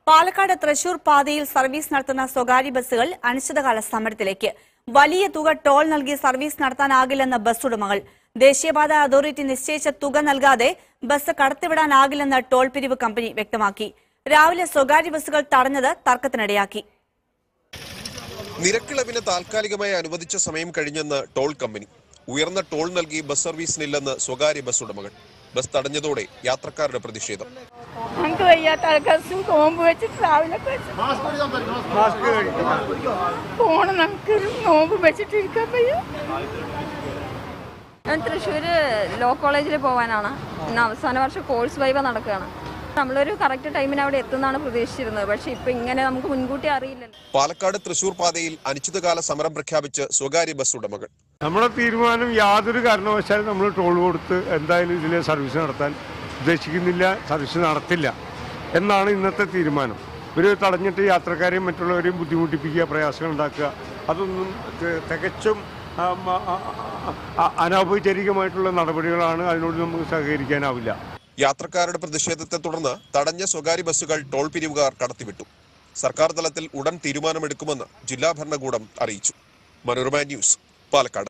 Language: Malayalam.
പാലക്കാട് തൃശൂർ പാതയിൽ സർവീസ് നടത്തുന്ന സ്വകാര്യ ബസ്സുകൾ അനിശ്ചിതകാല സമരത്തിലേക്ക് വലിയ തുക ടോൾ നൽകി സർവീസ് നടത്താനാകില്ലെന്ന് ബസ് ഉടമകൾ ദേശീയപാത അതോറിറ്റി നിശ്ചയിച്ച തുക നൽകാതെ ബസ് കടത്തിവിടാനാകില്ലെന്ന് ടോൾ പിരിവ് കമ്പനി വ്യക്തമാക്കി രാവിലെ സ്വകാര്യ ബസ്സുകൾ തടഞ്ഞത് തർക്കത്തിനിടയാക്കി നിരക്കിളവിന് താൽക്കാലികമായി അനുവദിച്ച സമയം കഴിഞ്ഞെന്ന് ടോൾ കമ്പനി ഉയർന്ന ടോൾ നൽകി ബസ് സർവീസിനില്ലെന്ന് സ്വകാര്യ ബസ് ഉടമകൾ ബസ് തടഞ്ഞതോടെ യാത്രക്കാരുടെ പ്രതിഷേധം ഞങ്ങൾക്ക് വയ്യാത്ത ആൾക്കാർ നോമ്പ് വെച്ചിട്ട് രാവിലെ പോണം നമുക്ക് നോമ്പ് വെച്ചിട്ട് ഇരിക്കാൻ വയ്യ ഞാൻ തൃശ്ശൂർ ലോ കോളേജിൽ പോകാനാണ് ഇന്ന് അവസാന വർഷം കോഴ്സ് വൈവ നടക്കുകയാണ് നമ്മളൊരു കറക്റ്റ് ടൈമിന് അവിടെ എത്തുന്നതാണ് പ്രതീക്ഷിച്ചിരുന്നത് പക്ഷെ ഇപ്പൊ ഇങ്ങനെ നമുക്ക് മുൻകൂട്ടി അറിയില്ലല്ലോ പാലക്കാട് തൃശൂർ പാതയിൽ അനിശ്ചിതകാല സമരം പ്രഖ്യാപിച്ച് സ്വകാര്യ ബസ് ഉടമകൾ നമ്മുടെ തീരുമാനം യാതൊരു കാരണവശാലും നമ്മൾ ടോൾ കൊടുത്ത് എന്തായാലും ഇതിലെ സർവീസ് നടത്താൻ ഉദ്ദേശിക്കുന്നില്ല സർവീസ് നടത്തില്ല എന്നാണ് ഇന്നത്തെ തീരുമാനം ഒരു തടഞ്ഞിട്ട് യാത്രക്കാരെയും മറ്റുള്ളവരെയും ബുദ്ധിമുട്ടിപ്പിക്കുക പ്രയാസങ്ങൾ ഉണ്ടാക്കുക അതൊന്നും തി- തികച്ചും ആം, ആ, ആ, ആ, അനൗപചാരികമായിട്ടുള്ള നടപടികളാണ് അതിനോട് നമുക്ക് സഹകരിക്കാനാവില്ല യാത്രക്കാരുടെ പ്രതിഷേധത്തെ തുടർന്ന് തടഞ്ഞ സ്വകാര്യ ബസ്സുകൾ ടോൾ പിരിവുകാർ കടത്തിവിട്ടു സർക്കാർ തലത്തിൽ ഉടൻ തീരുമാനമെടുക്കുമെന്ന് ജില്ലാ ഭരണകൂടം അറിയിച്ചു മനോരമ ന്യൂസ് പാലക്കാട്